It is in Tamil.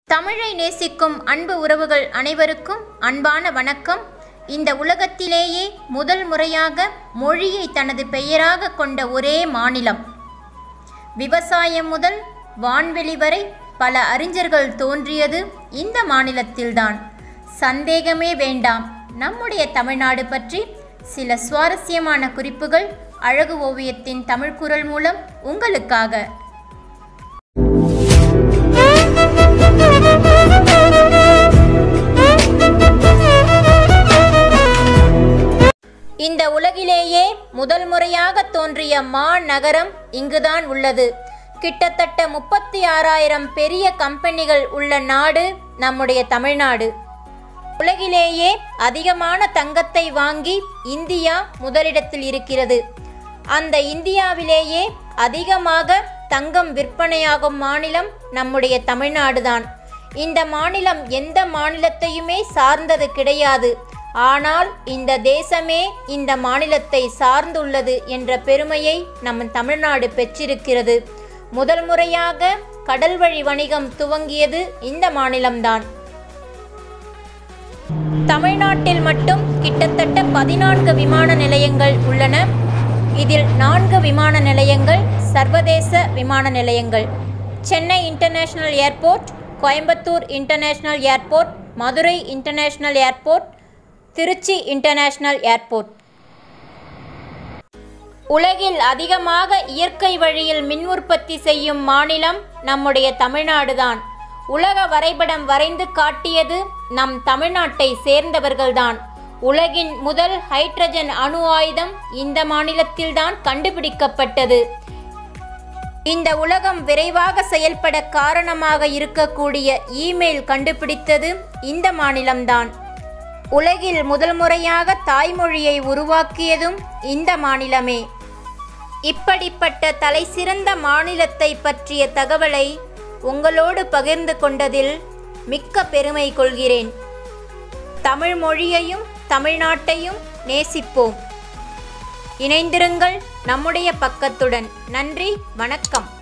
தமிழை நேசிக்கும் அன்பு உறவுகள் அனைவருக்கும் அன்பான வணக்கம் இந்த உலகத்திலேயே முதல் முறையாக மொழியை தனது பெயராக கொண்ட ஒரே மாநிலம் விவசாயம் முதல் வான்வெளி வரை பல அறிஞர்கள் தோன்றியது இந்த மாநிலத்தில்தான் சந்தேகமே வேண்டாம் நம்முடைய தமிழ்நாடு பற்றி சில சுவாரஸ்யமான குறிப்புகள் அழகு ஓவியத்தின் தமிழ்குரல் மூலம் உங்களுக்காக இந்த உலகிலேயே முதல் முறையாக தோன்றிய மா நகரம் இங்குதான் உள்ளது கிட்டத்தட்ட முப்பத்தி ஆறாயிரம் பெரிய கம்பெனிகள் உள்ள நாடு நம்முடைய தமிழ்நாடு உலகிலேயே அதிகமான தங்கத்தை வாங்கி இந்தியா முதலிடத்தில் இருக்கிறது அந்த இந்தியாவிலேயே அதிகமாக தங்கம் விற்பனையாகும் மாநிலம் நம்முடைய தமிழ்நாடுதான் இந்த மாநிலம் எந்த மாநிலத்தையுமே சார்ந்தது கிடையாது ஆனால் இந்த தேசமே இந்த மாநிலத்தை சார்ந்துள்ளது என்ற பெருமையை நம் தமிழ்நாடு பெற்றிருக்கிறது முதல் முறையாக கடல் வழி வணிகம் துவங்கியது இந்த மாநிலம்தான் தமிழ்நாட்டில் மட்டும் கிட்டத்தட்ட பதினான்கு விமான நிலையங்கள் உள்ளன இதில் நான்கு விமான நிலையங்கள் சர்வதேச விமான நிலையங்கள் Chennai international airport Coimbatore international airport Madurai international airport Trichy international airport உலகில் அதிகமாக இயற்கை வழியில் மின் உற்பத்தி செய்யும் மாநிலம் நம்முடைய தமிழ்நாடுதான் உலக வரைபடம் வரைந்து காட்டியது நம் தமிழ்நாட்டை சேர்ந்தவர்கள்தான் உலகின் முதல் ஹைட்ரஜன் அணு ஆயுதம் இந்த மாநிலத்தில்தான் கண்டுபிடிக்கப்பட்டது இந்த உலகம் விரைவாக செயல்பட காரணமாக இருக்கக்கூடிய இமெயில் கண்டுபிடித்தது இந்த மாநிலம்தான் உலகில் முதல் முறையாக தாய்மொழியை உருவாக்கியதும் இந்த மாநிலமே இப்படிப்பட்ட தலைசிறந்த மாநிலத்தை பற்றிய தகவலை உங்களோடு பகிர்ந்து கொண்டதில் மிக்க பெருமை கொள்கிறேன் தமிழ் மொழியையும் தமிழ்நாட்டையும் நேசிப்போம் இணைந்திருங்கள் நம்முடைய பக்கத்துடன் நன்றி வணக்கம்